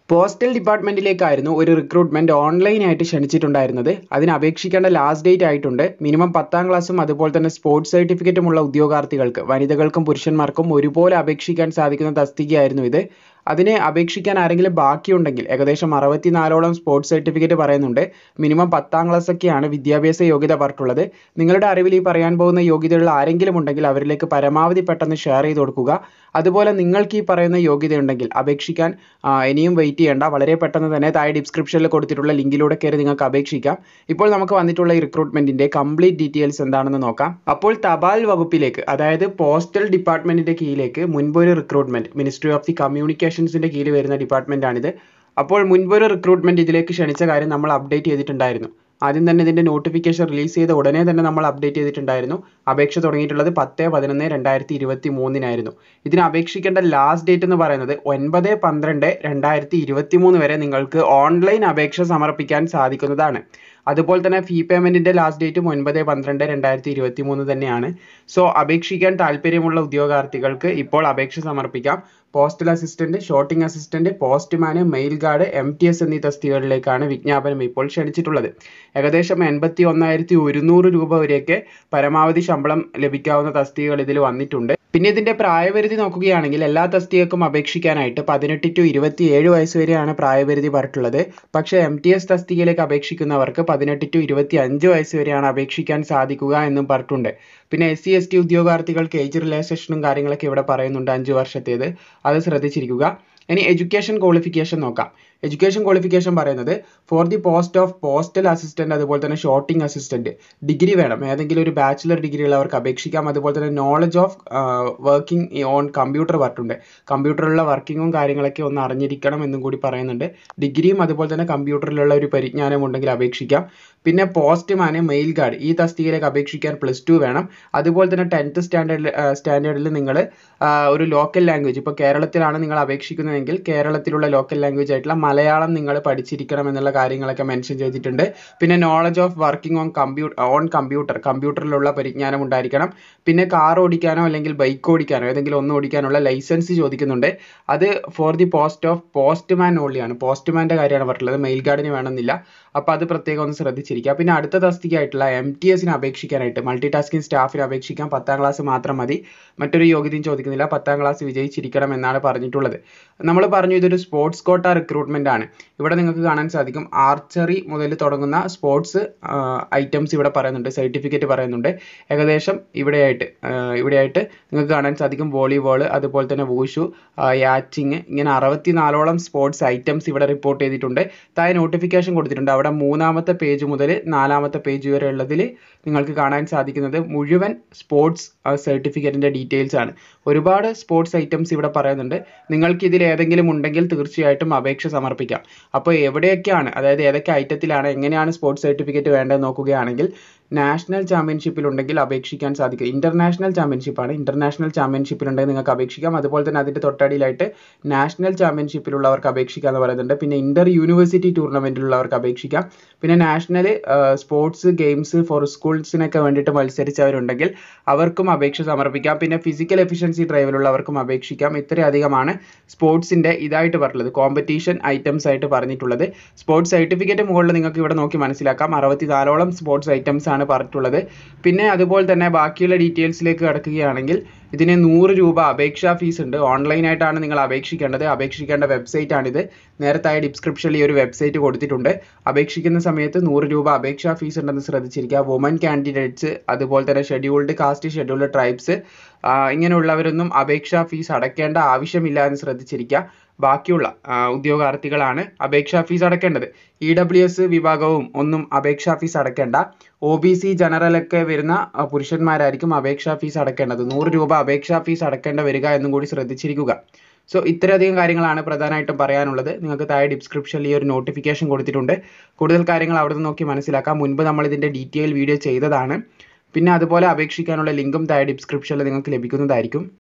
postal ഡിപ്പാർട്ട്മെന്റിലേക്കായിരുന്നു ഒരു recruitment ഓൺലൈനായിട്ട് ക്ഷണിച്ചിട്ടുണ്ടായിരുന്നത് അതിന് അപേക്ഷിക്കേണ്ട ലാസ്റ്റ് ഡേറ്റ് ആയിട്ടുണ്ട് മിനിമം പത്താം ക്ലാസ്സും അതുപോലെ തന്നെ സ്പോർട്സ് സർട്ടിഫിക്കറ്റുമുള്ള ഉദ്യോഗാർത്ഥികൾക്ക് വനിതകൾക്കും പുരുഷന്മാർക്കും ഒരുപോലെ അപേക്ഷിക്കാൻ സാധിക്കുന്ന തസ്തികയായിരുന്നു ഇത് അതിന് അപേക്ഷിക്കാൻ ആരെങ്കിലും ബാക്കിയുണ്ടെങ്കിൽ ഏകദേശം അറുപത്തിനാലോളം സ്പോർട്സ് സർട്ടിഫിക്കറ്റ് പറയുന്നുണ്ട് മിനിമം പത്താം ക്ലാസ് ഒക്കെയാണ് വിദ്യാഭ്യാസ യോഗ്യത പറഞ്ഞിട്ടുള്ളത് നിങ്ങളുടെ അറിവിൽ ഈ പറയാൻ പോകുന്ന യോഗ്യതയുള്ള ആരെങ്കിലും ഉണ്ടെങ്കിൽ അവരിലേക്ക് പരമാവധി പെട്ടെന്ന് ഷെയർ ചെയ്ത് കൊടുക്കുക അതുപോലെ നിങ്ങൾക്ക് ഈ പറയുന്ന യോഗ്യതയുണ്ടെങ്കിൽ അപേക്ഷിക്കാൻ ആ, ഇനിയും വെയിറ്റ് ചെയ്യേണ്ട വളരെ പെട്ടെന്ന് തന്നെ താഴെ ഡിസ്ക്രിപ്ഷനിൽ കൊടുത്തിട്ടുള്ള ലിങ്കിലൂടെ കയറി നിങ്ങൾക്ക് അപേക്ഷിക്കാം ഇപ്പോൾ നമുക്ക് വന്നിട്ടുള്ള ഈ റിക്രൂട്ട്മെന്റിന്റെ കംപ്ലീറ്റ് ഡീറ്റെയിൽസ് എന്താണെന്ന് നോക്കാം അപ്പോൾ തപാൽ വകുപ്പിലേക്ക് അതായത് പോസ്റ്റൽ ഡിപ്പാർട്ട്മെന്റിന്റെ കീഴിലേക്ക് മുൻപ് ഒരു റിക്രൂട്ട്മെന്റ് മിനിസ്ട്രി ഓഫ് ദി കമ്മ്യൂണിക്കേഷൻസിന്റെ കീഴിൽ വരുന്ന ഡിപ്പാർട്ട്മെന്റ് ആണിത് അപ്പോൾ മുൻപൊരു റിക്രൂട്ട്മെന്റ് ഇതിലേക്ക് ക്ഷണിച്ച കാര്യം നമ്മൾ അപ്ഡേറ്റ് ചെയ്തിട്ടുണ്ടായിരുന്നു ആദ്യം തന്നെ ഇതിന്റെ നോട്ടിഫിക്കേഷൻ റിലീസ് ചെയ്ത ഉടനെ തന്നെ നമ്മൾ അപ്ഡേറ്റ് ചെയ്തിട്ടുണ്ടായിരുന്നു അപേക്ഷ തുടങ്ങിയിട്ടുള്ളത് പത്ത് പതിനൊന്ന് രണ്ടായിരത്തി ഇരുപത്തി മൂന്നിനായിരുന്നു ഇതിന് അപേക്ഷിക്കേണ്ട ലാസ്റ്റ് ഡേറ്റ് എന്ന് പറയുന്നത് ഒൻപത് പന്ത്രണ്ട് രണ്ടായിരത്തി ഇരുപത്തി മൂന്ന് വരെ നിങ്ങൾക്ക് ഓൺലൈൻ അപേക്ഷ സമർപ്പിക്കാൻ സാധിക്കുന്നതാണ് അതുപോലെ തന്നെ ഫീ പേയ്മെന്റിന്റെ ലാസ്റ്റ് ഡേറ്റും ഒൻപത് പന്ത്രണ്ട് രണ്ടായിരത്തി ഇരുപത്തി മൂന്ന് തന്നെയാണ് സോ അപേക്ഷിക്കാൻ താല്പര്യമുള്ള ഉദ്യോഗാർത്ഥികൾക്ക് ഇപ്പോൾ അപേക്ഷ സമർപ്പിക്കാം പോസ്റ്റൽ അസിസ്റ്റന്റ് ഷോട്ടിംഗ് അസിസ്റ്റന്റ് പോസ്റ്റ്മാന് mail guard M T S എന്നീ തസ്തികകളിലേക്കാണ് വിജ്ഞാപനം ഇപ്പോൾ ക്ഷണിച്ചിട്ടുള്ളത് ഏകദേശം എൺപത്തി ഒന്നായിരത്തി ഒരുന്നൂറ് രൂപ വരെയൊക്കെ പരമാവധി ശമ്പളം ലഭിക്കാവുന്ന തസ്തികകൾ ഇതിൽ വന്നിട്ടുണ്ട് പിന്നെ ഇതിന്റെ പ്രായപരിധി നോക്കുകയാണെങ്കിൽ എല്ലാ തസ്തികക്കും അപേക്ഷിക്കാനായിട്ട് പതിനെട്ട് ടു ഇരുപത്തി ഏഴ് വയസ്സ് വരെയാണ് പ്രായപരിധി പറഞ്ഞിട്ടുള്ളത് പക്ഷേ എം ടി എസ് തസ്തികയിലേക്ക് അപേക്ഷിക്കുന്നവർക്ക് പതിനെട്ട് ടു ഇരുപത്തി അഞ്ച് വയസ്സ് വരെയാണ് അപേക്ഷിക്കാൻ സാധിക്കുക എന്നും പറഞ്ഞിട്ടുണ്ട് പിന്നെ എസ് സി എസ് ടി ഉദ്യോഗാർത്ഥികൾക്ക് ഏജ് റിലാക്സേഷനും കാര്യങ്ങളൊക്കെ ഇവിടെ പറയുന്നുണ്ട് അഞ്ച് വർഷത്തേത് അത് ശ്രദ്ധിച്ചിരിക്കുക ഇനി എഡ്യൂക്കേഷൻ ക്വാളിഫിക്കേഷൻ നോക്കാം എഡ്യൂക്കേഷൻ ക്വാളിഫിക്കേഷൻ പറയുന്നത് for the post of postal assistant അതുപോലെ തന്നെ ഷോട്ടിംഗ് അസിസ്റ്റന്റ് ഡിഗ്രി വേണം ഏതെങ്കിലും ഒരു ബാച്ചിലർ ഡിഗ്രി ഉള്ളവർക്ക് അപേക്ഷിക്കാം അതുപോലെ തന്നെ knowledge of working on computer പറഞ്ഞിട്ടുണ്ട് കമ്പ്യൂട്ടറിലുള്ള വർക്കിങ്ങും കാര്യങ്ങളൊക്കെ ഒന്ന് അറിഞ്ഞിരിക്കണം എന്നും കൂടി പറയുന്നുണ്ട് ഡിഗ്രിയും അതുപോലെ തന്നെ കമ്പ്യൂട്ടറിലുള്ള ഒരു പരിജ്ഞാനം ഉണ്ടെങ്കിൽ അപേക്ഷിക്കാം പിന്നെ പോസ്റ്റ്മാന് മെയിൽ ഗാർഡ് ഈ തസ്തികയിലേക്ക് അപേക്ഷിക്കാൻ പ്ലസ് ടു വേണം അതുപോലെ തന്നെ ടെൻത്ത് സ്റ്റാൻഡേർഡിൽ സ്റ്റാൻഡേർഡിൽ നിങ്ങൾ ഒരു ലോക്കൽ ലാംഗ്വേജ് ഇപ്പോൾ കേരളത്തിലാണ് നിങ്ങൾ അപേക്ഷിക്കുന്നതെങ്കിൽ കേരളത്തിലുള്ള ലോക്കൽ ലാംഗ്വേജ് ആയിട്ടുള്ള മലയാളം നിങ്ങൾ പഠിച്ചിരിക്കണം എന്നുള്ള കാര്യങ്ങളൊക്കെ മെൻഷൻ ചെയ്തിട്ടുണ്ട് പിന്നെ നോളജ് ഓഫ് വർക്കിംഗ് ഓൺ കമ്പ്യൂ ഓൺ കമ്പ്യൂട്ടർ കമ്പ്യൂട്ടറിലുള്ള പരിജ്ഞാനം ഉണ്ടായിരിക്കണം പിന്നെ കാർ ഓടിക്കാനോ അല്ലെങ്കിൽ ബൈക്ക് ഓടിക്കാനോ ഏതെങ്കിലും ഒന്ന് ഓടിക്കാനുള്ള ലൈസൻസ് ചോദിക്കുന്നുണ്ട് അത് for the post of postman ഓൺലിയാണ് പോസ്റ്റ്മാൻ്റെ കാര്യമാണ് പറഞ്ഞിട്ടുള്ളത് മെയിൽ ഗാർഡിന് വേണമെന്നില്ല അപ്പോൾ അത് പ്രത്യേകം ഒന്ന് ശ്രദ്ധിച്ചിരിക്കുക പിന്നെ അടുത്ത തസ്തികയായിട്ടുള്ള എം ടി എസിന് അപേക്ഷിക്കാനായിട്ട് മൾട്ടി ടാസ്കിംഗ് സ്റ്റാഫിന് അപേക്ഷിക്കാൻ പത്താം ക്ലാസ് മാത്രം മതി മറ്റൊരു യോഗ്യതയും ചോദിക്കുന്നില്ല പത്താം ക്ലാസ് വിജയിച്ചിരിക്കണം എന്നാണ് പറഞ്ഞിട്ടുള്ളത് നമ്മൾ പറഞ്ഞു ഇതൊരു സ്പോർട്സ് കോട്ട റിക്രൂട്ട്മെന്റ് ആണ് ഇവിടെ നിങ്ങൾക്ക് കാണാൻ സാധിക്കും ആർച്ചറി മുതൽ തുടങ്ങുന്ന സ്പോർട്സ് ഐറ്റംസ് ഇവിടെ പറയുന്നുണ്ട് സർട്ടിഫിക്കറ്റ് പറയുന്നുണ്ട് ഏകദേശം ഇവിടെയായിട്ട് ആ, ഇവിടെയായിട്ട് നിങ്ങൾക്ക് കാണാൻ സാധിക്കും വോളിബോൾ അതുപോലെ തന്നെ വൂഷു യാച്ചിങ് ഇങ്ങനെ അറുപത്തിനാലോളം സ്പോർട്സ് ഐറ്റംസ് ഇവിടെ റിപ്പോർട്ട് ചെയ്തിട്ടുണ്ട് താഴെ നോട്ടിഫിക്കേഷൻ കൊടുത്തിട്ടുണ്ട് അവിടെ മൂന്നാമത്തെ പേജ് മുതൽ നാലാമത്തെ പേജ് വരെ ഉള്ളതിൽ നിങ്ങൾക്ക് കാണാൻ സാധിക്കുന്നത് മുഴുവൻ സ്പോർട്സ് സർട്ടിഫിക്കറ്റിൻ്റെ ഡീറ്റെയിൽസ് ആണ് ഒരുപാട് സ്പോർട്സ് ഐറ്റംസ് ഇവിടെ പറയുന്നുണ്ട് നിങ്ങൾക്ക് ഇതിൽ ഏതെങ്കിലും ഉണ്ടെങ്കിൽ തീർച്ചയായിട്ടും അപേക്ഷ സമർപ്പിക്കാം അപ്പോൾ എവിടെയൊക്കെയാണ് അതായത് ഏതൊക്കെ ഐറ്റത്തിലാണ് എങ്ങനെയാണ് സ്പോർട്സ് സർട്ടിഫിക്കറ്റ് വേണ്ടത് നോക്കുകയാണെങ്കിൽ നാഷണൽ ചാമ്പ്യൻഷിപ്പിൽ ഉണ്ടെങ്കിൽ അപേക്ഷിക്കാൻ സാധിക്കും ഇന്റർനാഷണൽ ചാമ്പ്യൻഷിപ്പ് ആണ് ഇന്റർനാഷണൽ ചാമ്പ്യൻഷിപ്പിൽ ഉണ്ടെങ്കിൽ നിങ്ങൾക്ക് അപേക്ഷിക്കാം അതുപോലെ തന്നെ അതിന്റെ തൊട്ടടിയിലായിട്ട് നാഷണൽ ചാമ്പ്യൻഷിപ്പിലുള്ളവർക്ക് അപേക്ഷിക്കാം എന്ന് പറയുന്നുണ്ട് പിന്നെ ഇന്റർ യൂണിവേഴ്സിറ്റി ടൂർണമെന്റിലുള്ളവർക്ക് അപേക്ഷിക്കാം പിന്നെ നാഷണൽ സ്പോർട്സ് ഗെയിംസ് ഫോർ സ്കൂൾസിനൊക്കെ വേണ്ടിയിട്ട് മത്സരിച്ചവരുണ്ടെങ്കിൽ അവർക്കും അപേക്ഷ സമർപ്പിക്കാം പിന്നെ ഫിസിക്കൽ എഫിഷ്യൻസി ഡ്രൈവിലുള്ളവർക്കും അപേക്ഷിക്കാം ഇത്രയധികമാണ് സ്പോർട്സിന്റെ ഇതായിട്ട് പറഞ്ഞിട്ടുള്ളത് കോമ്പറ്റീഷൻ ഐറ്റംസ് ആയിട്ട് പറഞ്ഞിട്ടുള്ളത് സ്പോർട്സ് സർട്ടിഫിക്കറ്റ് മുകളിൽ നിങ്ങൾക്ക് ഇവിടെ നോക്കി മനസ്സിലാക്കാം അറുപത്തിനാലോളം സ്പോർട്സ് ഐറ്റംസ് ആണ് പറഞ്ഞിട്ടുള്ളത് പിന്നെ അതുപോലെ തന്നെ ബാക്കിയുള്ള ഡീറ്റെയിൽസിലേക്ക് കിടക്കുകയാണെങ്കിൽ ഇതിന് നൂറ് രൂപ അപേക്ഷാ ഫീസ് ഉണ്ട് ഓൺലൈനായിട്ടാണ് നിങ്ങൾ അപേക്ഷിക്കേണ്ടത് അപേക്ഷിക്കേണ്ട വെബ്സൈറ്റ് ആണിത് നേരത്തായ ഡിസ്ക്രിപ്ഷനിൽ ഈ ഒരു വെബ്സൈറ്റ് കൊടുത്തിട്ടുണ്ട് അപേക്ഷിക്കുന്ന സമയത്ത് നൂറ് രൂപ അപേക്ഷാ ഫീസ് ഉണ്ടെന്ന് ശ്രദ്ധിച്ചിരിക്കുക വുമൻ കാൻഡിഡേറ്റ്സ് അതുപോലെ തന്നെ ഷെഡ്യൂൾഡ് കാസ്റ്റ് ഷെഡ്യൂൾഡ് ട്രൈബ്സ് ഇങ്ങനെയുള്ളവരൊന്നും അപേക്ഷാ ഫീസ് അടയ്ക്കേണ്ട ആവശ്യമില്ല എന്ന് ശ്രദ്ധിച്ചിരിക്കുക ബാക്കിയുള്ള ആ, ഉദ്യോഗാർത്ഥികളാണ് അപേക്ഷാ ഫീസ് അടയ്ക്കേണ്ടത് ഇ ഡബ്ല്യു എസ് വിഭാഗവും ഒന്നും അപേക്ഷാ ഫീസ് അടയ്ക്കേണ്ട ഒ ബി സി ജനറൽ ഒക്കെ വരുന്ന ആ, പുരുഷന്മാരായിരിക്കും അപേക്ഷാ ഫീസ് അടയ്ക്കേണ്ടത് നൂറ് രൂപ അപേക്ഷാ ഫീസ് അടയ്ക്കേണ്ട വരിക എന്നും കൂടി ശ്രദ്ധിച്ചിരിക്കുക സോ ഇത്രയധികം കാര്യങ്ങളാണ് പ്രധാനമായിട്ടും പറയാനുള്ളത് നിങ്ങൾക്ക് താഴെ ഡിസ്ക്രിപ്ഷനിൽ ഈ ഒരു നോട്ടിഫിക്കേഷൻ കൊടുത്തിട്ടുണ്ട് കൂടുതൽ കാര്യങ്ങൾ അവിടെ നിന്ന് നോക്കി മനസ്സിലാക്കാം മുൻപ് നമ്മൾ ഇതിൻ്റെ ഡീറ്റെയിൽ വീഡിയോ ചെയ്തതാണ് പിന്നെ അതുപോലെ അപേക്ഷിക്കാനുള്ള ലിങ്കും താഴെ ഡിസ്ക്രിപ്ഷനിൽ നിങ്ങൾക്ക് ലഭിക്കുന്നതായിരിക്കും